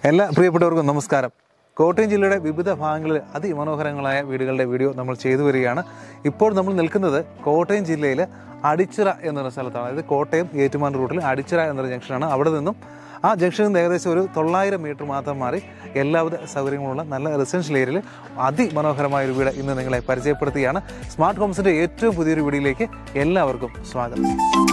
എല്ലാ പ്രിയപ്പെട്ടവർക്കും നമസ്കാരം കോട്ടയം ജില്ലയുടെ വിവിധ ഭാഗങ്ങളിൽ അതിമനോഹരങ്ങളായ വീടുകളുടെ വീഡിയോ നമ്മൾ ചെയ്തു വരികയാണ് ഇപ്പോൾ നമ്മൾ നിൽക്കുന്നത് കോട്ടയം ജില്ലയിൽ അടിച്ചിറ എന്നൊരു സ്ഥലത്താണ് അതായത് കോട്ടയം ഏറ്റുമാൻ റൂട്ടിൽ അടിച്ചിറ എന്നൊരു ജംഗ്ഷനാണ് അവിടെ നിന്നും ആ ജംഗ്ഷനിൽ നിന്ന് ഏകദേശം ഒരു തൊള്ളായിരം മീറ്റർ മാത്രം മാറി എല്ലാവിധ സൗകര്യങ്ങളുള്ള നല്ല റെസിഡൻഷ്യൽ ഏരിയയിൽ അതിമനോഹരമായ ഒരു വീട് ഇന്ന് നിങ്ങളെ പരിചയപ്പെടുത്തുകയാണ് സ്മാർട്ട് ഹോംസിൻ്റെ ഏറ്റവും പുതിയൊരു വീഡിയോയിലേക്ക് എല്ലാവർക്കും സ്വാഗതം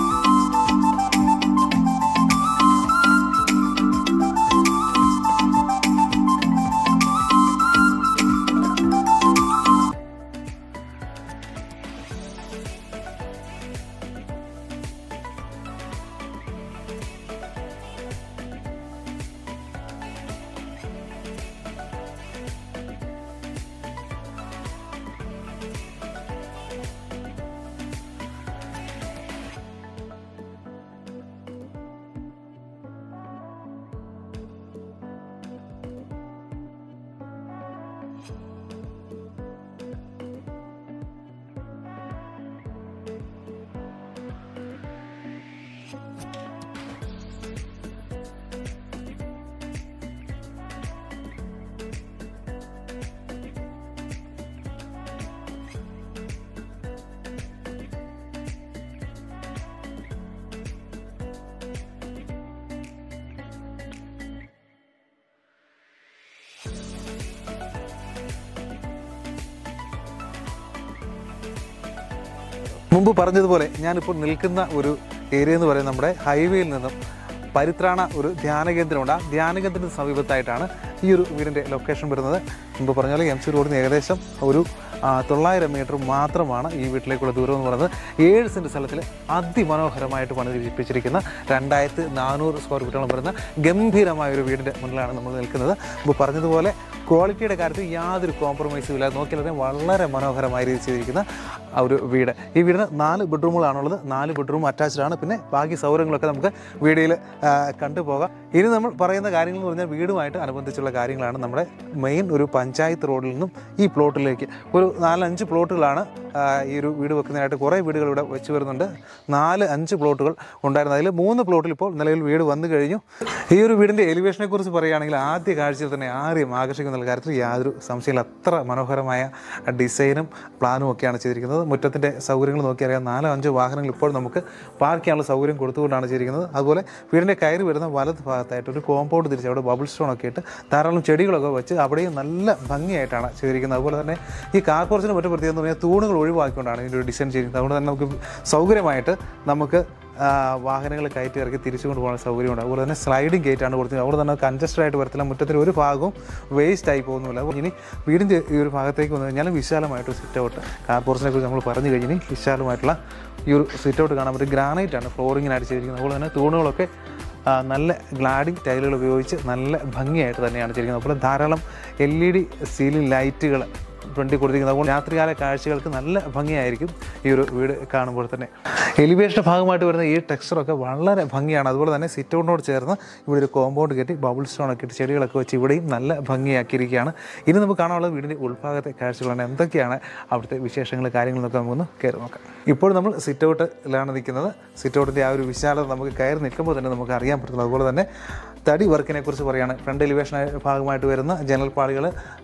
മുമ്പ് പറഞ്ഞതുപോലെ ഞാനിപ്പോൾ നിൽക്കുന്ന ഒരു ഏരിയ എന്ന് പറയുന്നത് നമ്മുടെ ഹൈവേയിൽ നിന്നും പരിത്രാണ ഒരു ധ്യാന കേന്ദ്രമുണ്ട് ആ ധ്യാന കേന്ദ്രത്തിന് സമീപത്തായിട്ടാണ് ഈ ഒരു വീടിൻ്റെ ലൊക്കേഷൻ വരുന്നത് മുമ്പ് പറഞ്ഞ പോലെ എം സി റോഡിൽ നിന്ന് ഏകദേശം ഒരു ആ, തൊള്ളായിരം മീറ്റർ മാത്രമാണ് ഈ വീട്ടിലേക്കുള്ള ദൂരം എന്ന് പറയുന്നത് ഏഴ് സെൻറ്റ് സ്ഥലത്തിൽ അതിമനോഹരമായിട്ട് പണിതിരിപ്പിച്ചിരിക്കുന്ന രണ്ടായിരത്തി നാനൂറ് സ്ക്വയർ ഫീറ്റോളം വരുന്ന ഗംഭീരമായ ഒരു വീടിൻ്റെ മുന്നിലാണ് നമ്മൾ നിൽക്കുന്നത് മുമ്പ് പറഞ്ഞതുപോലെ ക്വാളിറ്റിയുടെ കാര്യത്തിൽ യാതൊരു കോംപ്രമൈസും ഇല്ലാതെ നോക്കിയാൽ തന്നെ വളരെ മനോഹരമായ രീതിയിൽ ചെയ്തിരിക്കുന്ന ആ ഒരു വീട് ഈ വീടിന് നാല് ബെഡ്റൂമുകളാണുള്ളത് നാല് ബെഡ്റൂം അറ്റാച്ച്ഡ് ആണ് പിന്നെ ബാക്കി സൗകര്യങ്ങളൊക്കെ നമുക്ക് വീഡിയോയിൽ കണ്ടുപോകാം ഇനി നമ്മൾ പറയുന്ന കാര്യങ്ങൾ എന്ന് പറഞ്ഞാൽ വീടുമായിട്ട് അനുബന്ധിച്ചുള്ള കാര്യങ്ങളാണ് നമ്മുടെ മെയിൻ ഒരു പഞ്ചായത്ത് റോഡിൽ നിന്നും ഈ പ്ലോട്ടിലേക്ക് ഒരു നാലഞ്ച് പ്ലോട്ടുകളാണ് ആ, ഈ ഒരു വീട് വെക്കുന്നതിനായിട്ട് കുറേ വീടുകൾ ഇവിടെ വെച്ച് വരുന്നുണ്ട് നാല് അഞ്ച് പ്ലോട്ടുകൾ ഉണ്ടായിരുന്നു അതിൽ മൂന്ന് പ്ലോട്ടിൽ ഇപ്പോൾ നിലവിൽ വീട് വന്നു കഴിഞ്ഞു ഈ ഒരു വീടിൻ്റെ എലിവേഷനെ കുറിച്ച് പറയുകയാണെങ്കിൽ ആദ്യ കാഴ്ചയിൽ തന്നെ ആരെയും ആകർഷിക്കുന്ന കാര്യത്തിൽ യാതൊരു സംശയമില്ല അത്ര മനോഹരമായ ഡിസൈനും പ്ലാനും ഒക്കെയാണ് ചെയ്തിരിക്കുന്നത് മുറ്റത്തിൻ്റെ സൗകര്യങ്ങൾ നോക്കിയറിയാം നാലോ അഞ്ചോ വാഹനങ്ങൾ ഇപ്പോൾ നമുക്ക് പാർക്ക് ചെയ്യാനുള്ള സൗകര്യം കൊടുത്തുകൊണ്ടാണ് ചെയ്തിരിക്കുന്നത് അതുപോലെ വീടിൻ്റെ കയറി വരുന്ന വലത് ഭാഗത്തായിട്ട് ഒരു കോമ്പൗണ്ട് തിരിച്ച് അവിടെ ബബിൾ സ്റ്റോൺ ഒക്കെ ഇട്ട് ധാരാളം ചെടികളൊക്കെ വെച്ച് അവിടെയും നല്ല ഭംഗിയായിട്ടാണ് ചെയ്തിരിക്കുന്നത് അതുപോലെ തന്നെ ഈ കാർ പോർച്ചിന് മറ്റു പ്രത്യേകത എന്ന് പറഞ്ഞാൽ തൂണുകൾ ഒഴിവാക്കിക്കൊണ്ടാണ് ഇതിൻ്റെ ഒരു ഡിസൈൻ ചെയ്തിരിക്കുന്നത് അതുകൊണ്ട് തന്നെ നമുക്ക് സൗകര്യമായിട്ട് നമുക്ക് ആ, വാഹനങ്ങൾ കയറ്റി ഇറക്കി തിരിച്ചു കൊണ്ടുപോകാൻ സൗകര്യമുണ്ട് അതുപോലെ തന്നെ സ്ലൈഡിംഗ് ഗേറ്റ് ആണ് കൊടുത്തത് അവിടെ തന്നെ കൺജസ്റ്റഡ് ആയിട്ട് വരത്തില്ല മുറ്റത്തിൽ ഒരു ഭാഗവും വേസ്റ്റ് ആയി പോകുന്നില്ല അപ്പോൾ ഇനി വീടിൻ്റെ ഈ ഒരു ഭാഗത്തേക്ക് വന്നു കഴിഞ്ഞാൽ വിശാലമായിട്ട് സിറ്റ് ഔട്ട് കാർ പോർച്ചിനെ കുറിച്ച് നമ്മൾ പറഞ്ഞു കഴിഞ്ഞ് ഇനി വിശാലമായിട്ടുള്ള ഈ ഒരു സിറ്റ് ഔട്ട് കാണാൻ പറ്റും ഗ്രാനൈറ്റ് ആണ് ഫ്ലോറിങ്ങിനായിട്ട് ചെയ്തിരിക്കുന്നത് അതുപോലെ തന്നെ തൂണുകളൊക്കെ ആ, നല്ല ഗ്ലാഡിംഗ് ടൈലുകൾ ഉപയോഗിച്ച് നല്ല ഭംഗിയായിട്ട് തന്നെയാണ് ചെയ്തിരിക്കുന്നത് അതുപോലെ ധാരാളം എൽ ഇ ഡി സീലിംഗ് ലൈറ്റുകൾ ഫ്രണ്ടിൽ കൊടുത്തിരിക്കുന്നത് അതുകൊണ്ട് രാത്രികാല കാഴ്ചകൾക്ക് നല്ല ഭംഗിയായിരിക്കും ഈ ഒരു വീട് കാണുമ്പോൾ തന്നെ എലിവേഷൻ്റെ ഭാഗമായിട്ട് വരുന്ന ഈ ടെക്സ്ചറൊക്കെ വളരെ ഭംഗിയാണ് അതുപോലെ തന്നെ സിറ്റൗട്ടിനോട് ചേർന്ന് ഇവിടെ ഒരു കോമ്പൗണ്ട് കെട്ടി ബബിൾ സ്റ്റോൺ ഒക്കെ ഇട്ട് ചെടികളൊക്കെ വെച്ച് ഇവിടെയും നല്ല ഭംഗിയാക്കിയിരിക്കുകയാണ് ഇനി നമുക്ക് കാണാനുള്ളത് വീടിൻ്റെ ഉൾഭാഗത്തെ കാഴ്ചകളാണ് എന്തൊക്കെയാണ് അവിടുത്തെ വിശേഷങ്ങൾ കാര്യങ്ങളെന്നൊക്കെ നമുക്കൊന്ന് കയറി നോക്കാം ഇപ്പോൾ നമ്മൾ സിറ്റൗട്ടിലാണ് നിൽക്കുന്നത് സിറ്റൗട്ടിൻ്റെ ആ ഒരു വിശാലത നമുക്ക് കയറി നിൽക്കുമ്പോൾ തന്നെ നമുക്ക് അറിയാൻ പറ്റുള്ളൂ അതുപോലെ തന്നെ തടി വർക്കിനെ കുറിച്ച് പറയുകയാണ് ഫ്രണ്ട് എലിവേഷൻ ഭാഗമായിട്ട് വരുന്ന ജനൽ പാളികൾ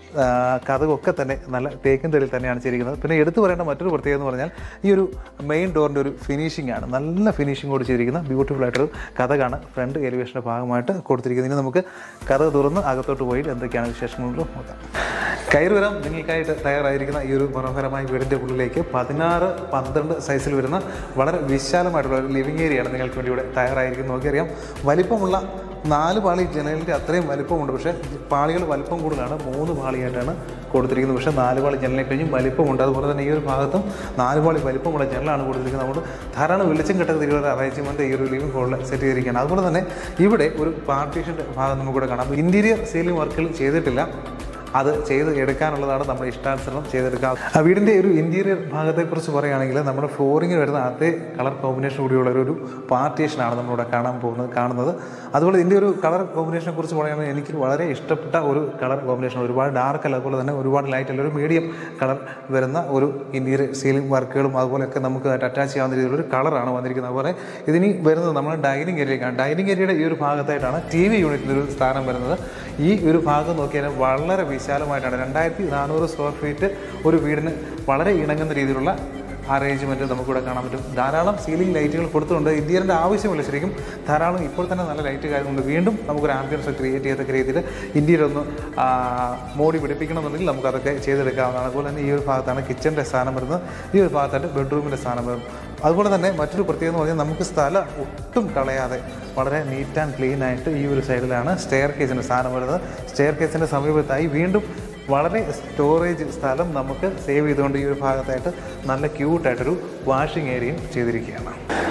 കഥകൊക്കെ തന്നെ നല്ല തേക്കിൻ തടിയിൽ തന്നെയാണ് ചെയ്തിരിക്കുന്നത് പിന്നെ എടുത്തു പറയേണ്ട മറ്റൊരു പ്രത്യേകത എന്ന് പറഞ്ഞാൽ ഈ ഒരു മെയിൻ ഡോറിൻ്റെ ഒരു ഫിനിഷിംഗ് ആണ് നല്ല ഫിനിഷിങ്ങോട് ചെയ്തിരിക്കുന്ന ബ്യൂട്ടിഫുൾ ആയിട്ടൊരു കഥകാണ് ഫ്രണ്ട് എലിവേഷൻ്റെ ഭാഗമായിട്ട് കൊടുത്തിരിക്കുന്നത് ഇനി നമുക്ക് കഥ തുറന്ന് അകത്തോട്ട് പോയി എന്തൊക്കെയാണ് വിശേഷങ്ങളും നോക്കാം കയറി വരാം നിങ്ങൾക്കായിട്ട് തയ്യാറായിരിക്കുന്ന ഈ ഒരു മനോഹരമായ വീടിൻ്റെ ഉള്ളിലേക്ക് പതിനാറ് പന്ത്രണ്ട് സൈസിൽ വരുന്ന വളരെ വിശാലമായിട്ടുള്ള ഒരു ലിവിങ് ഏരിയയാണ് നിങ്ങൾക്ക് വേണ്ടി ഇവിടെ തയ്യാറായിരിക്കുന്നത് നോക്കിയറിയാം വലിപ്പമുള്ള നാല് പാളി ജനലിൻ്റെ അത്രയും വലിപ്പമുണ്ട് പക്ഷേ പാളികൾ വലിപ്പം കൂടുതലാണ് മൂന്ന് പാളിയായിട്ടാണ് കൊടുത്തിരിക്കുന്നത് പക്ഷേ നാല് പാളി ജനലിനെ കഴിഞ്ഞും വലിപ്പമുണ്ട് അതുപോലെ തന്നെ ഈ ഒരു ഭാഗത്തും നാല് പാളി വലിപ്പമുള്ള ജനലാണ് കൊടുത്തിരിക്കുന്നത് അതുകൊണ്ട് ധാരാളം വെളിച്ചം കിട്ടുന്ന രീതിയിലുള്ള അറേഞ്ച്മെൻറ്റ് ഈ ഒരു ലിവിംഗ് ഹോളിൽ സെറ്റ് ചെയ്തിരിക്കുകയാണ് അതുപോലെ തന്നെ ഇവിടെ ഒരു പാർട്ടീഷൻ്റെ ഭാഗം നമുക്കിവിടെ കാണാം ഇൻറ്റീരിയർ സീലിംഗ് വർക്കുകൾ ചെയ്തിട്ടില്ല അത് ചെയ്ത് എടുക്കാനുള്ളതാണ് നമ്മുടെ ഇഷ്ടാനുസരണം ചെയ്തെടുക്കാം ആ വീടിൻ്റെ ഒരു ഇൻറ്റീരിയർ ഭാഗത്തെക്കുറിച്ച് പറയുകയാണെങ്കിൽ നമ്മുടെ ഫ്ലോറിങ്ങിൽ വരുന്ന അതേ കളർ കോമ്പിനേഷൻ കൂടിയുള്ള ഒരു- ഒരു പാർട്ടീഷനാണ് നമ്മളിവിടെ കാണാൻ പോകുന്നത് കാണുന്നത് അതുപോലെ ഇതിൻ്റെ ഒരു കളർ കോമ്പിനേഷനെ കുറിച്ച് പറയുകയാണെങ്കിൽ എനിക്ക് വളരെ ഇഷ്ടപ്പെട്ട ഒരു കളർ കോമ്പിനേഷൻ ഒരുപാട് ഡാർക്ക് അല്ല അതുപോലെ തന്നെ ഒരുപാട് ലൈറ്റ് അല്ല ഒരു മീഡിയം കളർ വരുന്ന ഒരു ഇൻറ്റീരിയർ സീലിംഗ് വർക്കുകളും അതുപോലെയൊക്കെ നമുക്ക് അറ്റാച്ച് ചെയ്യാവുന്ന രീതിയിലുള്ള ഒരു കളറാണ് വന്നിരിക്കുന്നത് അതുപോലെ ഇതിനി വരുന്നത് നമ്മുടെ ഡൈനിങ് ഏരിയക്കാണ് ഡൈനിങ് ഏരിയയുടെ ഈ ഒരു ഭാഗത്തായിട്ടാണ് ടി വി യൂണിറ്റിൻ്റെ ഒരു സ്ഥാനം വരുന്നത് ഈ ഒരു ഭാഗം നോക്കിയാൽ വളരെ വിശാലമായിട്ടാണ് രണ്ടായിരത്തി നാനൂറ് സ്ക്വയർ ഫീറ്റ് ഒരു വീടിന് വളരെ ഇണങ്ങുന്ന രീതിയിലുള്ള അറേഞ്ച്മെൻറ്റ് നമുക്കിവിടെ കാണാൻ പറ്റും ധാരാളം സീലിംഗ് ലൈറ്റുകൾ കൊടുത്തുകൊണ്ട് ഇന്ത്യയുടെ ആവശ്യമില്ല ശരിക്കും ധാരാളം ഇപ്പോൾ തന്നെ നല്ല ലൈറ്റ് കാര്യങ്ങളുണ്ട് വീണ്ടും നമുക്കൊരു ആംബിയൻസ് ക്രിയേറ്റ് ചെയ്തൊക്കെ രീതിയിൽ ഇന്ത്യയിൽ ഒന്ന് ആ, മോടി പിടിപ്പിക്കണമെന്നുണ്ടെങ്കിൽ നമുക്കതൊക്കെ ചെയ്തെടുക്കാവുന്നതാണ് അതുപോലെ തന്നെ ഈ ഒരു ഭാഗത്താണ് കിച്ചൻ്റെ സ്ഥാനം വരുന്നത് ഈ ഒരു ഭാഗത്തായിട്ട് ബെഡ്റൂമിൻ്റെ സ്ഥാനം വരുന്നത് അതുപോലെ തന്നെ മറ്റൊരു പ്രത്യേകത എന്ന് പറഞ്ഞാൽ നമുക്ക് സ്ഥലം ഒട്ടും കളയാതെ വളരെ നീറ്റ് ആൻഡ് ക്ലീൻ ആയിട്ട് ഈ ഒരു സൈഡിലാണ് സ്റ്റെയർ കേസിൻ്റെ സ്ഥാനം വരുന്നത് സ്റ്റെയർ കേസിൻ്റെ സമീപത്തായി വീണ്ടും വളരെ സ്റ്റോറേജ് സ്ഥലം നമുക്ക് സേവ് ചെയ്തുകൊണ്ട് ഈ ഒരു ഭാഗത്തായിട്ട് നല്ല ക്യൂട്ടായിട്ടൊരു വാഷിംഗ് ഏരിയയും ചെയ്തിരിക്കുകയാണ്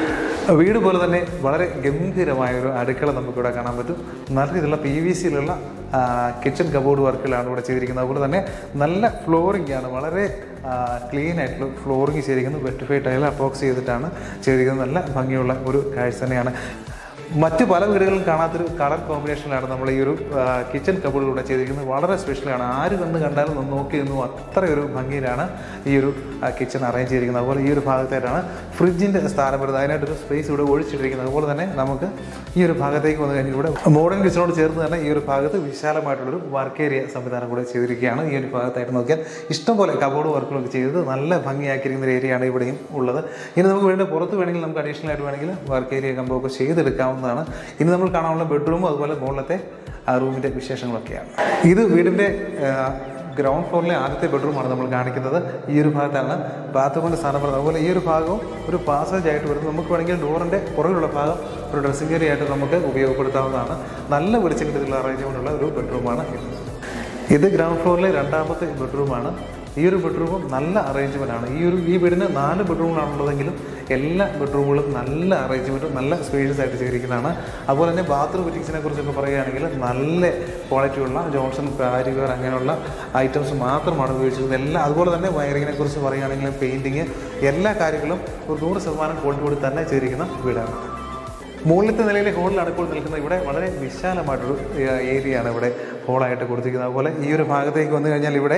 വീട് പോലെ തന്നെ വളരെ ഗംഭീരമായ ഒരു അടുക്കള നമുക്കിവിടെ കാണാൻ പറ്റും നല്ല രീതിയിലുള്ള പി വി സിയിലുള്ള കിച്ചൺ കബോർഡ് വർക്കുകളാണ് ഇവിടെ ചെയ്തിരിക്കുന്നത് അതുപോലെ തന്നെ നല്ല ഫ്ലോറിംഗ് ആണ് വളരെ ക്ലീൻ ആയിട്ടുള്ള ഫ്ലോറിംഗ് ചെയ്തിരിക്കുന്നത് വെട്ടിഫൈ ടൈൽ അപ്പോക്സ് ചെയ്തിട്ടാണ് ചെയ്തിരിക്കുന്നത് നല്ല ഭംഗിയുള്ള ഒരു കാഴ്ച തന്നെയാണ് മറ്റ് പല വീടുകളിലും കാണാത്തൊരു കളർ കോമ്പിനേഷനിലാണ് നമ്മൾ ഈ ഒരു കിച്ചൺ കബോർഡിലൂടെ ചെയ്തിരിക്കുന്നത് വളരെ സ്പെഷ്യലാണ് ആര് കണ്ട് കണ്ടാലും ഒന്ന് നോക്കി നിന്നു അത്രയൊരു ഭംഗിയിലാണ് ഈ ഒരു കിച്ചൺ അറേഞ്ച് ചെയ്തിരിക്കുന്നത് അതുപോലെ ഈ ഒരു ഭാഗത്തായിട്ടാണ് ഫ്രിഡ്ജിൻ്റെ സ്ഥാനം വരുന്നത് അതിനായിട്ടൊരു സ്പേസ് ഇവിടെ ഒഴിച്ചിട്ടിരിക്കുന്നത് അതുപോലെ തന്നെ നമുക്ക് ഈ ഒരു ഭാഗത്തേക്ക് വന്നു കഴിഞ്ഞാൽ ഇവിടെ മോഡേൺ കിച്ചണോട് ചേർന്ന് തന്നെ ഈ ഒരു ഭാഗത്ത് വിശാലമായിട്ടുള്ളൊരു വർക്ക് ഏരിയ സംവിധാനം കൂടെ ചെയ്തിരിക്കുകയാണ് ഈ ഒരു ഭാഗത്തായിട്ട് നോക്കിയാൽ ഇഷ്ടംപോലെ കബോർഡ് വർക്കുകളൊക്കെ ചെയ്ത് നല്ല ഭംഗിയാക്കിയിരിക്കുന്ന ഒരു ഏരിയയാണ് ഇവിടെയും ഉള്ളത് ഇനി നമുക്ക് വേണ്ട പുറത്ത് വേണമെങ്കിൽ നമുക്ക് അഡീഷണൽ ആയിട്ട് വേണമെങ്കിൽ വർക്ക് ഏരിയ കമ്പൊക്കെ ചെയ്തെടുക്കാവുന്നതാണ് ഇനി നമ്മൾ കാണാനുള്ള ബെഡ്റൂമും അതുപോലെ മുകളിലത്തെ ആ റൂമിൻ്റെ വിശേഷങ്ങളൊക്കെയാണ് ഇത് വീടിൻ്റെ ഗ്രൗണ്ട് ഫ്ലോറിലെ ആദ്യത്തെ ബെഡ്റൂമാണ് നമ്മൾ കാണിക്കുന്നത് ഈ ഒരു ഭാഗത്താണ് ബാത്റൂമിൻ്റെ സ്ഥാനം വരുന്നത് അതുപോലെ ഈ ഒരു ഭാഗവും ഒരു പാസേജ് ആയിട്ട് വരുന്നത് നമുക്ക് വേണമെങ്കിൽ ഡോറിൻ്റെ പുറകിലുള്ള ഭാഗം ഒരു ഡ്രസ്സിംഗ് ഏരിയ ആയിട്ട് നമുക്ക് ഉപയോഗപ്പെടുത്താവുന്നതാണ് നല്ല വെളിച്ചം കിട്ടുന്ന അറേഞ്ച്മെൻ്റ് ഉള്ള ഒരു ബെഡ്റൂമാണ് ഇത് ഇത് ഗ്രൗണ്ട് ഫ്ലോറിലെ രണ്ടാമത്തെ ബെഡ്റൂമാണ് ഈ ഒരു ബെഡ്റൂമും നല്ല അറേഞ്ച്മെൻ്റ് ആണ് ഈ ഒരു ഈ വീടിന് നാല് ബെഡ്റൂമുകളാണുള്ളതെങ്കിലും എല്ലാ ബെഡ്റൂമുകളും നല്ല അറേഞ്ച്മെൻറ്റും നല്ല സ്പേഷ്യസ് ആയിട്ട് ചെയ്തിരിക്കുന്നതാണ് അതുപോലെ തന്നെ ബാത്റൂം ഫിറ്റിങ്സിനെ കുറിച്ചൊക്കെ പറയുകയാണെങ്കിൽ നല്ല ക്വാളിറ്റിയുള്ള ജോൺസൺ പാരിവർ അങ്ങനെയുള്ള ഐറ്റംസ് മാത്രമാണ് ഉപയോഗിച്ചിരുന്നത് എല്ലാ അതുപോലെ തന്നെ വയറിങ്ങിനെ കുറിച്ച് പറയുകയാണെങ്കിൽ പെയിൻറ്റിങ് എല്ലാ കാര്യങ്ങളും ഒരു നൂറ് ശതമാനം ക്വാളിറ്റിയോട് തന്നെ ചെയ്തിരിക്കുന്ന വീടാണ് മുകളിലത്തെ നിലയിലെ ഹോളിലാണ് ഇപ്പോൾ നിൽക്കുന്നത് ഇവിടെ വളരെ വിശാലമായിട്ടൊരു ഏരിയ ആണ് ഇവിടെ ഹോളായിട്ട് കൊടുത്തിരിക്കുന്നത് അതുപോലെ ഈ ഒരു ഭാഗത്തേക്ക് വന്നു കഴിഞ്ഞാൽ ഇവിടെ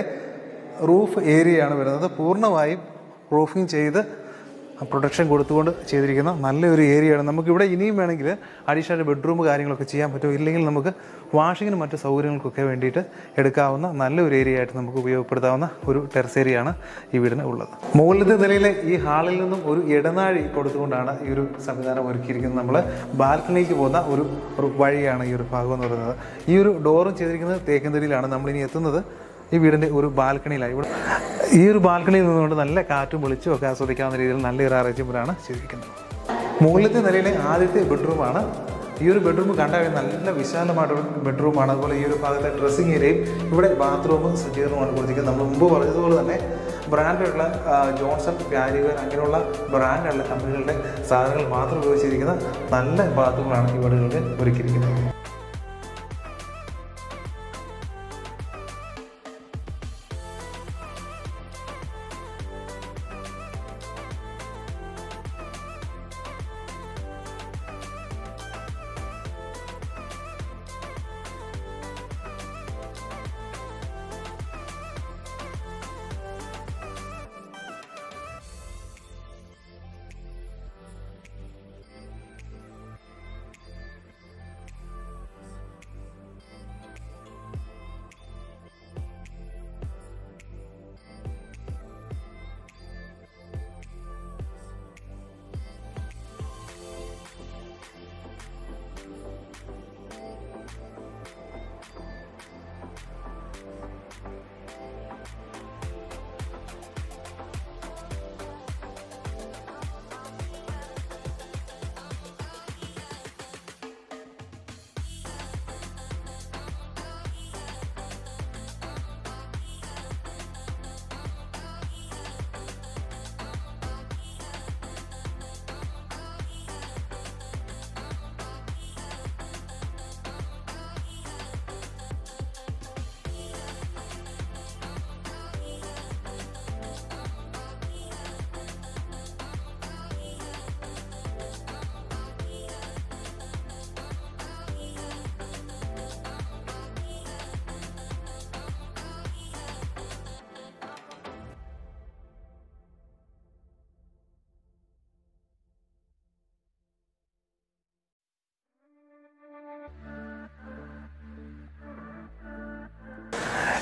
റൂഫ് ഏരിയയാണ് വരുന്നത് പൂർണ്ണമായും റൂഫിംഗ് ചെയ്ത് പ്രൊട്ടക്ഷൻ കൊടുത്തുകൊണ്ട് ചെയ്തിരിക്കുന്ന നല്ലൊരു ഏരിയയാണ് നമുക്കിവിടെ ഇനിയും വേണമെങ്കിൽ അഡീഷണൽ ബെഡ്റൂം കാര്യങ്ങളൊക്കെ ചെയ്യാൻ പറ്റും ഇല്ലെങ്കിൽ നമുക്ക് വാഷിങ്ങിനും മറ്റു സൗകര്യങ്ങൾക്കൊക്കെ വേണ്ടിയിട്ട് എടുക്കാവുന്ന നല്ലൊരു ഏരിയ ആയിട്ട് നമുക്ക് ഉപയോഗപ്പെടുത്താവുന്ന ഒരു ടെറസ് ഏരിയയാണ് ഈ വീടിന് ഉള്ളത് മുകളിലത്തെ നിലയിലെ ഈ ഹാളിൽ നിന്നും ഒരു ഇടനാഴി കൊടുത്തുകൊണ്ടാണ് ഈ ഒരു സംവിധാനം ഒരുക്കിയിരിക്കുന്നത് നമ്മൾ ബാൽക്കണിക്ക് പോകുന്ന ഒരു ഒരു വഴിയാണ് ഈ ഒരു ഭാഗം എന്ന് പറയുന്നത് ഈ ഒരു ഡോറും ചെയ്തിരിക്കുന്നത് തേക്കന്തരിയിലാണ് നമ്മളിനി എത്തുന്നത് ഈ വീടിൻ്റെ ഒരു ബാൽക്കണിയിലായി ഇവിടെ ഈ ഒരു ബാൽക്കണിയിൽ നിന്നുകൊണ്ട് നല്ല കാറ്റും വെളിച്ചും ഒക്കെ ആസ്വദിക്കാവുന്ന രീതിയിൽ നല്ലൊരു അറേഞ്ച്മെൻ്റാണ് ചെയ്തിരിക്കുന്നത് മുകളിലത്തെ നിലയിലെ ആദ്യത്തെ ബെഡ്റൂമാണ് ഈ ഒരു ബെഡ്റൂം കണ്ടാൽ നല്ല വിശാലമായിട്ടൊരു ബെഡ്റൂമാണ് അതുപോലെ ഈ ഒരു ഭാഗത്തെ ഡ്രസ്സിങ് ഏരിയയും ഇവിടെ ബാത്റൂമും സജ്ജീകരണമാണ് കൊടുത്തിരിക്കുന്നത് നമ്മൾ മുമ്പ് പറഞ്ഞതുപോലെ തന്നെ ബ്രാൻഡുള്ള ജോൺസൺ പ്യാരിവർ അങ്ങനെയുള്ള ബ്രാൻഡുള്ള കമ്പനികളുടെ സാധനങ്ങൾ മാത്രം ഉപയോഗിച്ചിരിക്കുന്ന നല്ല ബാത്റൂമുകളാണ് ഈ വീടുകളിൽ ഒരുക്കിയിരിക്കുന്നത്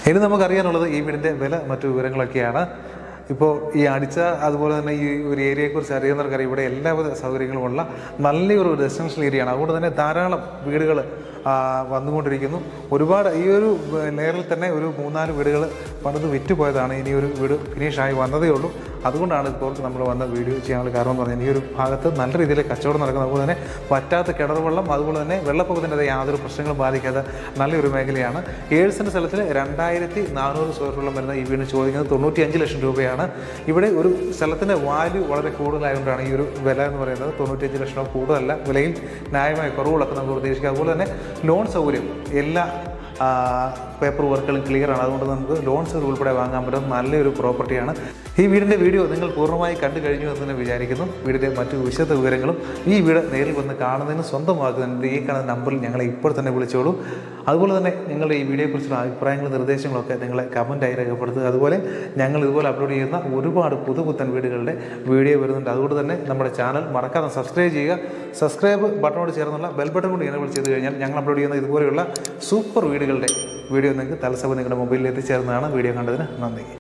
ഇനി നമുക്കറിയാനുള്ളത് ഈ വീടിൻ്റെ വില മറ്റു വിവരങ്ങളൊക്കെയാണ് ഇപ്പോൾ ഈ അടിച്ച അതുപോലെ തന്നെ ഈ ഒരു ഏരിയയെക്കുറിച്ച് അറിയുന്നവർക്കറിയാം ഇവിടെ എല്ലാവിധ സൗകര്യങ്ങളുമുള്ള നല്ലൊരു റെസിഡൻഷ്യൽ ഏരിയയാണ് അതുകൊണ്ട് തന്നെ ധാരാളം വീടുകൾ വന്നുകൊണ്ടിരിക്കുന്നു ഒരുപാട് ഈ ഒരു ലെയറിൽ തന്നെ ഒരു മൂന്നാല് വീടുകൾ പണിത് വിറ്റുപോയതാണ് ഇനി ഒരു വീട് ഫിനിഷായി വന്നതേ ഉള്ളൂ അതുകൊണ്ടാണ് ഇപ്പോൾ നമ്മൾ വന്ന വീഡിയോ ചെയ്യാനുള്ള കാരണം എന്ന് പറഞ്ഞാൽ ഈ ഒരു ഭാഗത്ത് നല്ല രീതിയിൽ കച്ചവടം നടക്കുന്നത് അതുപോലെ തന്നെ പറ്റാത്ത കിണർ വെള്ളം അതുപോലെ തന്നെ വെള്ളപ്പൊക്കത്തിൻ്റെ യാതൊരു പ്രശ്നങ്ങളും ബാധിക്കാത്ത നല്ലൊരു മേഖലയാണ് ഏഴ് സെൻറ്റ് സ്ഥലത്തിൽ രണ്ടായിരത്തി നാനൂറ് സ്ക്വയർ ഫീറ്റോളം വരുന്ന ഈ വീടിന് ചോദിക്കുന്നത് തൊണ്ണൂറ്റി അഞ്ച് ലക്ഷം രൂപയാണ് ഇവിടെ ഒരു സ്ഥലത്തിൻ്റെ വാല്യൂ വളരെ കൂടുതലായതുകൊണ്ടാണ് ഈ ഒരു വില എന്ന് പറയുന്നത് തൊണ്ണൂറ്റിയഞ്ച് ലക്ഷം രൂപ കൂടുതലല്ല വിലയിൽ ന്യായമായ കുറവുകളൊക്കെ നമുക്ക് പ്രതീക്ഷിക്കാം അതുപോലെ തന്നെ ലോൺ സൗകര്യം എല്ലാ പേപ്പർ വർക്കുകളും ക്ലിയർ ആണ് അതുകൊണ്ട് നമുക്ക് ലോൺ സൗകര്യം ഉൾപ്പെടെ വാങ്ങാൻ പറ്റുന്ന നല്ലൊരു പ്രോപ്പർട്ടിയാണ് ഈ വീടിൻ്റെ വീഡിയോ നിങ്ങൾ പൂർണ്ണമായി കണ്ടു കഴിഞ്ഞു എന്ന് തന്നെ വിചാരിക്കുന്നു വീടിൻ്റെ മറ്റു വിശദ വിവരങ്ങളും ഈ വീട് നേരിൽ വന്ന് കാണുന്നതിന് സ്വന്തമാക്കുന്നതിന് ഈ കാണുന്ന നമ്പറിൽ ഞങ്ങളെ ഇപ്പോൾ തന്നെ വിളിച്ചോളൂ അതുപോലെ തന്നെ നിങ്ങളുടെ ഈ വീഡിയോയെക്കുറിച്ചുള്ള അഭിപ്രായങ്ങളും നിർദ്ദേശങ്ങളൊക്കെ നിങ്ങളെ കമൻറ്റായി രേഖപ്പെടുത്തുക അതുപോലെ ഞങ്ങൾ ഇതുപോലെ അപ്ലോഡ് ചെയ്യുന്ന ഒരുപാട് പുതുപുത്തൻ വീടുകളുടെ വീഡിയോ വരുന്നുണ്ട് അതുകൊണ്ട് തന്നെ നമ്മുടെ ചാനൽ മറക്കാതെ സബ്സ്ക്രൈബ് ചെയ്യുക സബ്സ്ക്രൈബ് ബട്ടണോട് ചേർന്നുള്ള ബെൽ ബട്ടൺ കൂടി എനേബിൾ ചെയ്ത് കഴിഞ്ഞാൽ ഞങ്ങൾ അപ്ലോഡ് ചെയ്യുന്ന ഇതുപോലെയുള്ള സൂപ്പർ വീടുകളുടെ വീഡിയോ നിങ്ങൾക്ക് തലസഭ നിങ്ങളുടെ മൊബൈലിൽ എത്തിച്ചേർന്നതാണ് വീഡിയോ കണ്ടതിന് നന്ദി